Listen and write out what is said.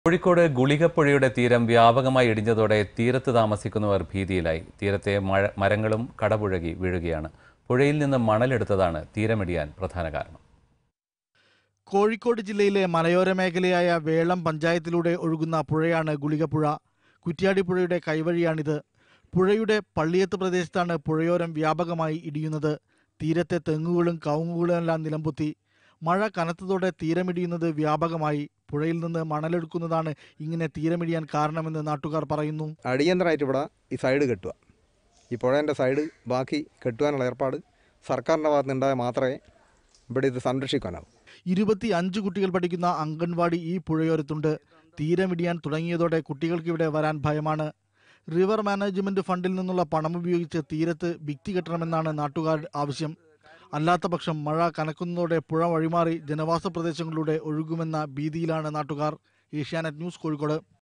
കോഴിക്കോട് ഗുളികപ്പുഴയുടെ തീരം വ്യാപകമായി ഇടിഞ്ഞതോടെ തീരത്ത് താമസിക്കുന്നവർ ഭീതിയിലായി തീരത്തെ മഴ മരങ്ങളും കടപുഴകി വീഴുകയാണ് പുഴയിൽ നിന്ന് മണലെടുത്തതാണ് തീരമിടിയാൻ പ്രധാന കാരണം കോഴിക്കോട് ജില്ലയിലെ മലയോര മേഖലയായ വേളം പഞ്ചായത്തിലൂടെ ഒഴുകുന്ന പുഴയാണ് ഗുളികപ്പുഴ കുറ്റ്യാടി പുഴയുടെ കൈവഴിയാണിത് പുഴയുടെ പള്ളിയത്ത് പ്രദേശത്താണ് പുഴയോരം വ്യാപകമായി ഇടിയുന്നത് തീരത്തെ തെങ്ങുകളും കവുങ്ങുകളും എല്ലാം നിലംപൊത്തി മഴ കനത്തതോടെ തീരമിടിയുന്നത് വ്യാപകമായി പുഴയിൽ നിന്ന് മണലെടുക്കുന്നതാണ് ഇങ്ങനെ തീരമിടിയാൻ കാരണമെന്ന് നാട്ടുകാർ പറയുന്നു അടിയന്തരമായിട്ട് ഇവിടെ ഈ സൈഡ് കെട്ടുക ഈ പുഴേൻ്റെ സൈഡ് ബാക്കി കെട്ടുവാനുള്ള ഏർപ്പാട് സർക്കാരിൻ്റെ ഭാഗത്ത് ഉണ്ടായാൽ മാത്രമേ ഇവിടെ ഇത് സംരക്ഷിക്കാനാവൂ ഇരുപത്തി അഞ്ച് കുട്ടികൾ പഠിക്കുന്ന അംഗൻവാടി ഈ പുഴയോരത്തുണ്ട് തീരമിടിയാൻ തുടങ്ങിയതോടെ കുട്ടികൾക്ക് ഇവിടെ വരാൻ ഭയമാണ് റിവർ മാനേജ്മെന്റ് ഫണ്ടിൽ നിന്നുള്ള പണം ഉപയോഗിച്ച് തീരത്ത് ഭിത്തി കെട്ടണമെന്നാണ് നാട്ടുകാർ ആവശ്യം അല്ലാത്ത പക്ഷം മഴ കനക്കുന്നതോടെ പുഴ വഴിമാറി ജനവാസ പ്രദേശങ്ങളിലൂടെ ഒഴുകുമെന്ന ഭീതിയിലാണ് നാട്ടുകാർ ഏഷ്യാനെറ്റ് ന്യൂസ് കോഴിക്കോട്